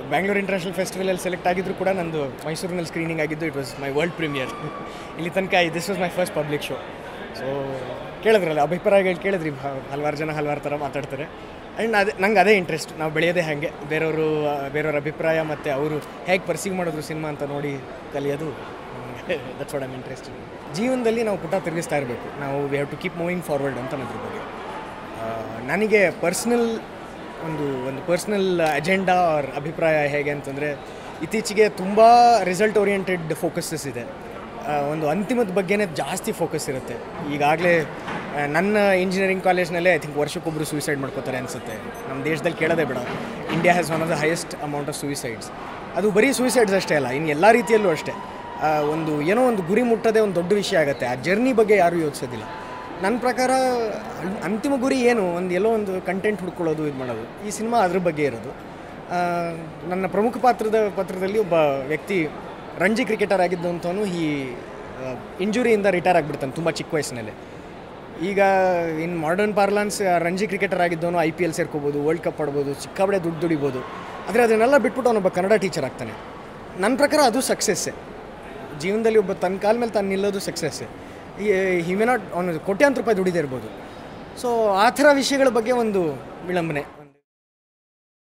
Bangalore international ಫೆಸ್ಟಿವಲಲ್ಲಿ select ಆಗಿದ್ರು ಕೂಡ ನಂದು ಮೈಸೂರಿನಲ್ಲಿ ಸ್ಕ್ರೀನಿಂಗ್ ಆಗಿದ್ದು it was my world premiere ಇಲ್ಲಿ ತನಕ this was my first public show so ಕೇಳಿದ್ರಲ್ಲ ಅಭಿಪ್ರಾಯಗಳು ಕೇಳಿದ್ರಿ ಹ- ಹಲವಾರು ಜನ ಹಲವಾರು ಥರ ಮಾತಾಡ್ತಾರೆ ಆ್ಯಂಡ್ ಅದೇ ನಂಗೆ ಅದೇ ಇಂಟ್ರೆಸ್ಟ್ ನಾವು ಬೆಳೆಯೋದೇ ಹಾಗೆ ಬೇರೆಯವರು ಬೇರೆಯವ್ರ ಅಭಿಪ್ರಾಯ ಮತ್ತು ಅವರು ಹೇಗೆ ಪರ್ಸೀವ್ ಮಾಡಿದ್ರು ಸಿನಿಮಾ ಅಂತ ನೋಡಿ ಕಲಿಯೋದು ದಟ್ಸ್ ವಾಟ್ ಐಮ್ ಇಂಟ್ರೆಸ್ಟ್ ಜೀವನದಲ್ಲಿ ನಾವು ಪುಟ ತಿರುಗಿಸ್ತಾ ಇರಬೇಕು ನಾವು we have to keep moving forward ಅಂತ ಅದ್ರ ಬಗ್ಗೆ ಆ, ನನಗೆ ಪರ್ಸ್ನಲ್ ಒಂದು ಒಂದು ಪರ್ಸ್ನಲ್ ಅಜೆಂಡಾ ಅವ್ರ ಅಭಿಪ್ರಾಯ ಹೇಗೆ ಅಂತಂದರೆ ಇತ್ತೀಚೆಗೆ ತುಂಬ ರಿಸಲ್ಟ್ ಓರಿಯೆಂಟೆಡ್ ಫೋಕಸಸ್ ಇದೆ ಆ, ಒಂದು ಅಂತಿಮದ ಬಗ್ಗೆನೇ ಜಾಸ್ತಿ ಫೋಕಸ್ ಇರುತ್ತೆ ಈಗಾಗಲೇ ನನ್ನ ಇಂಜಿನಿಯರಿಂಗ್ ಕಾಲೇಜ್ನಲ್ಲೇ ಐ ಥಿಂಕ್ ವರ್ಷಕ್ಕೊಬ್ಬರು ಸೂಸೈಡ್ ಮಾಡ್ಕೋತಾರೆ ಅನಿಸುತ್ತೆ ನಮ್ಮ ದೇಶದಲ್ಲಿ ಕೇಳೋದೇ ಬೇಡ India has one of the highest amount of suicides ಅದು ಬರೀ ಸೂಯಿಸೈಡ್ಸ್ ಅಷ್ಟೇ ಅಲ್ಲ ಇನ್ನು ಎಲ್ಲ ರೀತಿಯಲ್ಲೂ ಅಷ್ಟೇ ಆ, ಒಂದು ಏನೋ ಒಂದು ಗುರಿ ಮುಟ್ಟೋದೇ ಒಂದು ದೊಡ್ಡ ವಿಷಯ ಆಗುತ್ತೆ ಆ ಜರ್ನಿ ಬಗ್ಗೆ ಯಾರೂ ಯೋಚಿಸೋದಿಲ್ಲ ನನ್ನ ಪ್ರಕಾರ ಅನ್- ಅಂತಿಮ ಗುರಿ ಏನು ಒಂದು ಎಲ್ಲೋ ಒಂದು ಕಂಟೆಂಟ್ ಹುಡ್ಕೊಳ್ಳೋದು ಇದು ಮಾಡೋದು ಈ ಸಿನಿಮಾ ಅದ್ರ ಬಗ್ಗೆ ಇರೋದು ಆ, ನನ್ನ ಪ್ರಮುಖ ಪಾತ್ರದ ಪಾತ್ರದಲ್ಲಿ ಒಬ್ಬ ವ್ಯಕ್ತಿ ರಂಜಿ ಕ್ರಿಕೆಟರ್ ಆಗಿದ್ದು ಅಂತವನು ಈ ಇಂಜುರಿಯಿಂದ ರಿಟೈರ್ ಆಗಿಬಿಡ್ತಾನೆ ತುಂಬ ಚಿಕ್ಕ ವಯಸ್ಸಿನಲ್ಲಿ ಈಗ in modern parlance Ranji cricketer ಆಗಿದ್ದವನು ಐ ಪಿ ಎಲ್ ಸೇರ್ಕೋಬೋದು ವರ್ಲ್ಡ್ ಕಪ್ ಆಡ್ಬೋದು ಸಿಕ್ಕಾಬಡೆ ದುಡ್ಡು ದುಡಿಬೋದು ಆದರೆ ಅದನ್ನೆಲ್ಲ ಬಿಟ್ಬಿಟ್ಟು ಅವನೊಬ್ಬ ಕನ್ನಡ ಟೀಚರ್ ಆಗ್ತಾನೆ ನನ್ನ ಪ್ರಕಾರ ಅದು ಸಕ್ಸಸ್ಸೇ ಜೀವನದಲ್ಲಿ ಒಬ್ಬ ತನ್ನ ಕಾಲ ಮೇಲೆ ತಾನು ನಿಲ್ಲೋದು ಸಕ್ಸಸ್ಸೇ ಈ ಮೇ ನಾಟ್ ಅವನು ಕೋಟ್ಯಾಂತರ ರೂಪಾಯಿ ದುಡಿದೇ ಇರ್ಬೋದು ಸೊ ಆ ಥರ ವಿಷಯಗಳ ಬಗ್ಗೆ ಒಂದು ವಿಳಂಬನೆ